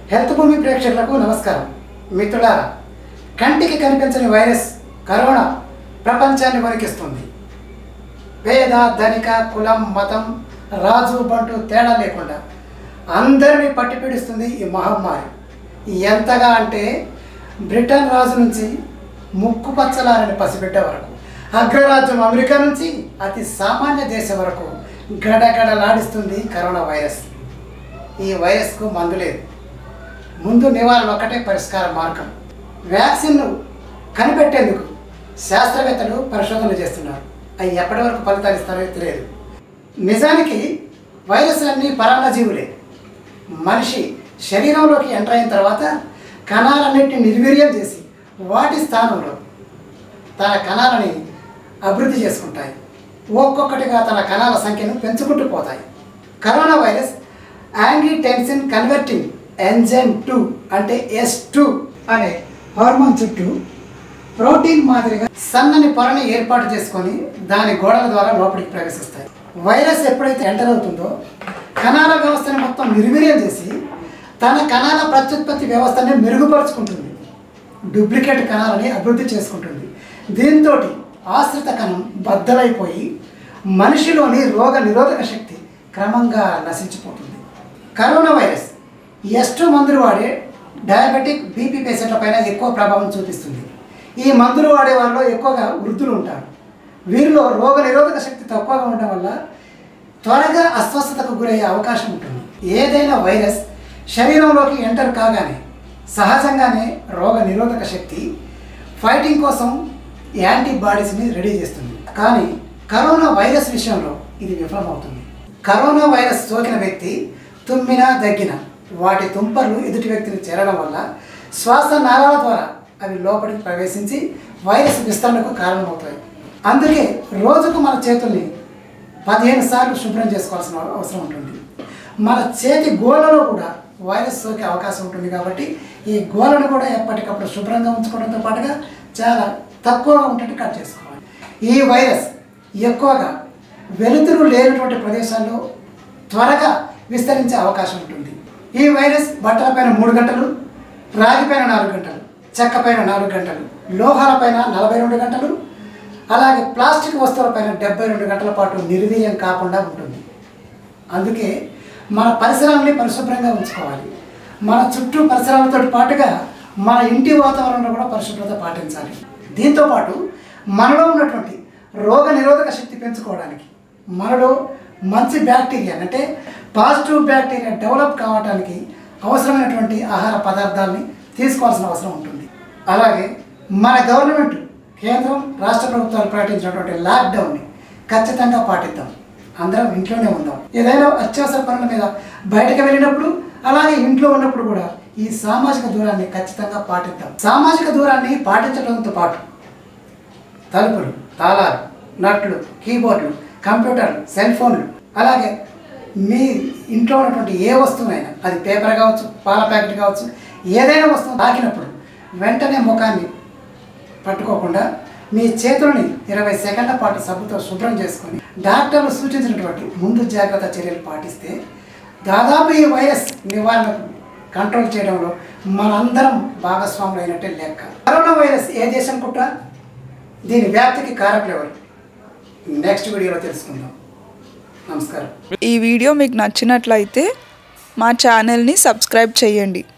health భూమి ప్రేక్షకులకు నమస్కారం మిత్రులారా కంటికి కనిపించని వైరస్ కరోనా ప్రపంచాన్ని వణికిస్తుంది పేద ధనిక కులం మతం రాజు బంటు తేడా లేకుండా అందరినీ పట్టి పీడిస్తుంది ఈ మహమ్మారి ఎంతగా అంటే బ్రిటన్ రాజు నుంచి ముక్కు పచ్చలారని పసిబిడ్డ వరకు అగ్రరాజ్యం అమెరికా నుంచి అతి సామాన్య దేశం వరకు గడగడలాడిస్తుంది కరోనా వైరస్ ఈ వైరస్కు మందు లేదు ముందు నివారణ ఒకటే పరిష్కార మార్గం వ్యాక్సిన్ను కనిపెట్టేందుకు శాస్త్రవేత్తలు పరిశోధనలు చేస్తున్నారు అవి ఎప్పటి వరకు ఫలితాలు ఇస్తారో తెలియదు నిజానికి వైరస్లన్నీ పరాన్నజీవులే మనిషి శరీరంలోకి ఎంటర్ అయిన తర్వాత కణాలన్నింటినీ నిర్వీర్యం చేసి వాటి స్థానంలో తన కణాలని అభివృద్ధి చేసుకుంటాయి ఒక్కొక్కటిగా తన కణాల సంఖ్యను పెంచుకుంటూ పోతాయి corona virus angiotensin converting enzyme two అంటే ఎస్ టూ అనే హార్మోన్ చుట్టూ ప్రోటీన్ మాదిరిగా సన్నని పొరని ఏర్పాటు చేసుకొని దాని గోడల ద్వారా లోపలికి ప్రవేశిస్తాయి వైరస్ ఎప్పుడైతే ఎంటర్ అవుతుందో కణాల వ్యవస్థను మొత్తం నిర్వీర్యం చేసి తన కణాల ప్రత్యుత్పత్తి వ్యవస్థని మెరుగుపరుచుకుంటుంది డూప్లికేట్ కణాలని అభివృద్ధి చేసుకుంటుంది దీంతో ఆశ్రిత కణం బద్దలైపోయి మనిషిలోని రోగ నిరోధక శక్తి క్రమంగా నశించిపోతుంది కరోనా వైరస్ ఎస్టు మందులు వాడే డయాబెటిక్ బీపీ పేషెంట్ల పైన ఎక్కువ ప్రభావం చూపిస్తుంది ఈ మందులు వాడే వాళ్ళలో ఎక్కువగా వృద్ధులు ఉంటారు వీరిలో రోగ నిరోధక శక్తి తక్కువగా ఉండడం వల్ల త్వరగా అస్వస్థతకు గురయ్యే అవకాశం ఉంటుంది ఏదైనా వైరస్ శరీరంలోకి ఎంటర్ కాగానే సహజంగానే రోగ నిరోధక శక్తి ఫైటింగ్ కోసం యాంటీబాడీస్ని రెడీ చేస్తుంది కానీ కరోనా వైరస్ విషయంలో ఇది విఫలమవుతుంది కరోనా వైరస్ సోకిన వ్యక్తి తుమ్మినా దగ్గిన వాటి తుంపర్లు ఎదుటి వ్యక్తిని చేరడం వల్ల శ్వాస నాళాల ద్వారా అవి లోపలికి ప్రవేశించి వైరస్ విస్తరణకు కారణమవుతాయి అందుకే రోజుకు మన చేతుల్ని పదిహేను సార్లు శుభ్రం చేసుకోవాల్సిన అవసరం ఉంటుంది మన చేతి గోళ్ళలో కూడా వైరస్ సోకే అవకాశం ఉంటుంది కాబట్టి ఈ గోళ్ళను కూడా ఎప్పటికప్పుడు శుభ్రంగా ఉంచుకోవడంతో పాటుగా చాలా తక్కువగా ఉంటే కట్ చేసుకోవాలి ఈ వైరస్ ఎక్కువగా వెలుతురు లేనటువంటి ప్రదేశాల్లో త్వరగా విస్తరించే అవకాశం ఉంటుంది ఈ వైరస్ బట్టలపైన మూడు గంటలు రాగిపైన నాలుగు గంటలు చెక్కపైన నాలుగు గంటలు లోహాలపైన నలభై రెండు గంటలు అలాగే ప్లాస్టిక్ వస్తువులపైన డెబ్బై రెండు గంటల పాటు నిర్వీర్యం కాకుండా ఉంటుంది అందుకే మన పరిసరాలని పరిశుభ్రంగా ఉంచుకోవాలి మన చుట్టూ పరిసరాలతో పాటుగా మన ఇంటి వాతావరణంలో కూడా పరిశుభ్రత పాటించాలి దీంతోపాటు మనలో ఉన్నటువంటి రోగ నిరోధక శక్తి పెంచుకోవడానికి మనలో మంచి బ్యాక్టీరియా అంటే పాజిటివ్ బ్యాక్టీరియా డెవలప్ కావడానికి అవసరమైనటువంటి ఆహార పదార్థాలని తీసుకోవాల్సిన అవసరం ఉంటుంది అలాగే మన గవర్నమెంట్ కేంద్రం రాష్ట్ర ప్రభుత్వాలు ప్రకటించినటువంటి లాక్డౌన్ని ఖచ్చితంగా పాటిద్దాం అందరం ఇంట్లోనే ఉందాం ఏదైనా అత్యవసర పనుల మీద బయటకు వెళ్ళినప్పుడు అలాగే ఇంట్లో ఉన్నప్పుడు కూడా ఈ సామాజిక దూరాన్ని ఖచ్చితంగా పాటిద్దాం సామాజిక దూరాన్ని పాటించడంతో పాటు తలుపులు తాళాలు నట్లు కీబోర్డులు కంప్యూటర్లు సెల్ ఫోన్లు అలాగే మీ ఇంట్లో ఉన్నటువంటి ఏ వస్తువునైనా అది పేపర్ కావచ్చు పాల ప్యాకెట్ కావచ్చు ఏదైనా వస్తువు తాకినప్పుడు వెంటనే ముఖాన్ని పట్టుకోకుండా మీ చేతులని ఇరవై సెకండ్ల పాటు సబ్బుతో శుభ్రం చేసుకొని డాక్టర్లు సూచించినటువంటి ముందు జాగ్రత్త చర్యలు పాటిస్తే దాదాపు ఈ వైరస్ నివారణకు కంట్రోల్ చేయడంలో మనందరం భాగస్వాములు అయినట్టే లెక్క కరోనా వైరస్ ఏ దేశం కుట్ర దీని వ్యాప్తికి కారకులు ఎవరు నెక్స్ట్ వీడియోలో తెలుసుకుందాం నమస్కారం ఈ వీడియో మీకు నచ్చినట్లయితే మా ఛానల్ని సబ్స్క్రైబ్ చేయండి